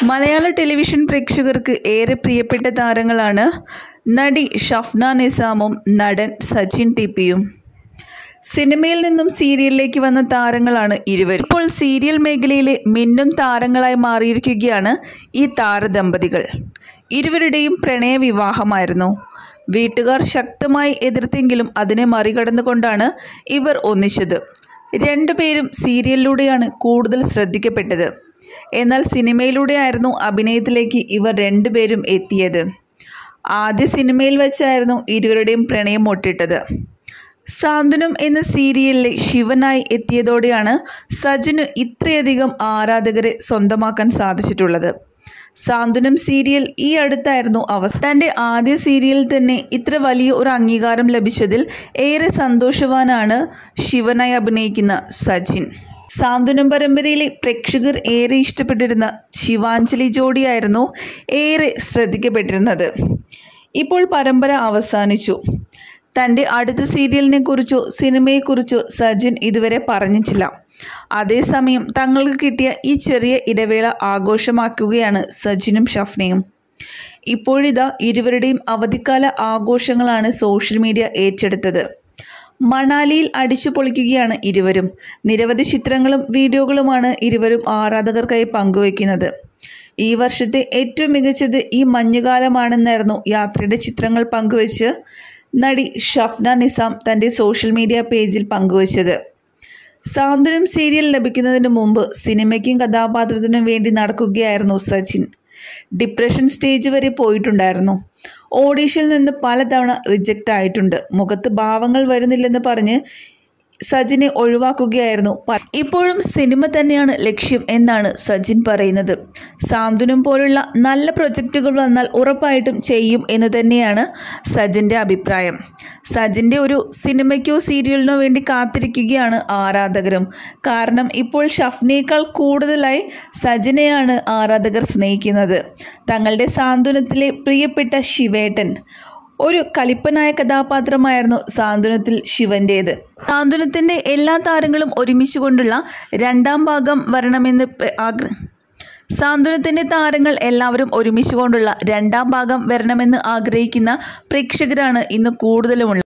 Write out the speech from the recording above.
മലയാള ടെലിവിഷൻ പ്രേക്ഷകർക്ക് ഏറെ പ്രിയപ്പെട്ട താരങ്ങളാണ് നടി ഷഫ്ന നിസാമും നടൻ സച്ചിൻ ടി പിയും സിനിമയിൽ നിന്നും സീരിയലിലേക്ക് വന്ന താരങ്ങളാണ് ഇരുവരും ഇപ്പോൾ സീരിയൽ മേഖലയിലെ മിന്നും താരങ്ങളായി മാറിയിരിക്കുകയാണ് ഈ താരദമ്പതികൾ ഇരുവരുടെയും പ്രണയ വിവാഹമായിരുന്നു വീട്ടുകാർ ശക്തമായി എതിർത്തെങ്കിലും അതിനെ മറികടന്നുകൊണ്ടാണ് ഇവർ ഒന്നിച്ചത് രണ്ടുപേരും സീരിയലിലൂടെയാണ് കൂടുതൽ ശ്രദ്ധിക്കപ്പെട്ടത് എന്നാൽ സിനിമയിലൂടെയായിരുന്നു അഭിനയത്തിലേക്ക് ഇവർ രണ്ടുപേരും എത്തിയത് ആദ്യ സിനിമയിൽ വെച്ചായിരുന്നു ഇരുവരുടെയും പ്രണയം ഒട്ടിട്ടത് സാന്ത്വനം എന്ന സീരിയലിലെ ശിവനായി എത്തിയതോടെയാണ് സജിന് ഇത്രയധികം ആരാധകരെ സ്വന്തമാക്കാൻ സാധിച്ചിട്ടുള്ളത് സാന്ത്വനം സീരിയൽ ഈ അടുത്തായിരുന്നു അവസ്ഥ തൻ്റെ ആദ്യ സീരിയലിൽ തന്നെ ഇത്ര വലിയ ഒരു അംഗീകാരം ലഭിച്ചതിൽ ഏറെ സന്തോഷവാനാണ് ശിവനായി അഭിനയിക്കുന്ന സജിൻ സാന്ത്വനം പരമ്പരയിലെ പ്രേക്ഷകർ ഏറെ ഇഷ്ടപ്പെട്ടിരുന്ന ശിവാഞ്ജലി ജോഡിയായിരുന്നു ഏറെ ശ്രദ്ധിക്കപ്പെട്ടിരുന്നത് ഇപ്പോൾ പരമ്പര അവസാനിച്ചു തൻ്റെ അടുത്ത സീരിയലിനെ കുറിച്ചോ സിനിമയെക്കുറിച്ചോ സജിൻ ഇതുവരെ പറഞ്ഞിട്ടില്ല അതേസമയം തങ്ങൾക്ക് കിട്ടിയ ഈ ചെറിയ ഇടവേള ആഘോഷമാക്കുകയാണ് സജിനും ഷഫ്നയും ഇപ്പോഴിതാ ഇരുവരുടെയും അവധിക്കാല ആഘോഷങ്ങളാണ് സോഷ്യൽ മീഡിയ ഏറ്റെടുത്തത് മണാലിയിൽ അടിച്ചു പൊളിക്കുകയാണ് ഇരുവരും നിരവധി ചിത്രങ്ങളും വീഡിയോകളുമാണ് ഇരുവരും ആരാധകർക്കായി പങ്കുവയ്ക്കുന്നത് ഈ വർഷത്തെ ഏറ്റവും മികച്ചത് ഈ മഞ്ഞുകാലമാണെന്നായിരുന്നു യാത്രയുടെ ചിത്രങ്ങൾ പങ്കുവച്ച് നടി ഷഫ്ന നിസാം തൻ്റെ സോഷ്യൽ മീഡിയ പേജിൽ പങ്കുവച്ചത് സാന്ത്വനം സീരിയൽ ലഭിക്കുന്നതിന് മുമ്പ് സിനിമയ്ക്കും കഥാപാത്രത്തിനും വേണ്ടി നടക്കുകയായിരുന്നു സച്ചിൻ ഡിപ്രഷൻ സ്റ്റേജ് വരെ പോയിട്ടുണ്ടായിരുന്നു ഓഡീഷനിൽ നിന്ന് പലതവണ റിജക്റ്റ് ആയിട്ടുണ്ട് മുഖത്ത് ഭാവങ്ങൾ വരുന്നില്ലെന്ന് പറഞ്ഞ് സജിനെ ഒഴിവാക്കുകയായിരുന്നു പ- ഇപ്പോഴും സിനിമ തന്നെയാണ് ലക്ഷ്യം എന്നാണ് സജിൻ പറയുന്നത് സാന്ത്വനം പോലുള്ള നല്ല പ്രൊജക്റ്റുകൾ വന്നാൽ ഉറപ്പായിട്ടും ചെയ്യും എന്ന് തന്നെയാണ് സജിൻ്റെ അഭിപ്രായം സജിൻ്റെ ഒരു സിനിമയ്ക്കോ സീരിയലിനോ വേണ്ടി കാത്തിരിക്കുകയാണ് ആരാധകരും കാരണം ഇപ്പോൾ ഷഫ്നയേക്കാൾ കൂടുതലായി സജിനെയാണ് ആരാധകർ സ്നേഹിക്കുന്നത് തങ്ങളുടെ സാന്ത്വനത്തിലെ പ്രിയപ്പെട്ട ശിവേട്ടൻ ഒരു കലിപ്പനായ കഥാപാത്രമായിരുന്നു സാന്ത്വനത്തിൽ ശിവൻ്റേത് സാന്ത്വനത്തിൻ്റെ എല്ലാ താരങ്ങളും ഒരുമിച്ച് കൊണ്ടുള്ള രണ്ടാം ഭാഗം വരണമെന്ന് പ- ആഗ്ര സാന്ത്വനത്തിൻ്റെ താരങ്ങൾ എല്ലാവരും ഒരുമിച്ച് കൊണ്ടുള്ള രണ്ടാം ഭാഗം വരണമെന്ന് ആഗ്രഹിക്കുന്ന പ്രേക്ഷകരാണ് ഇന്ന് കൂടുതലുമുള്ളത്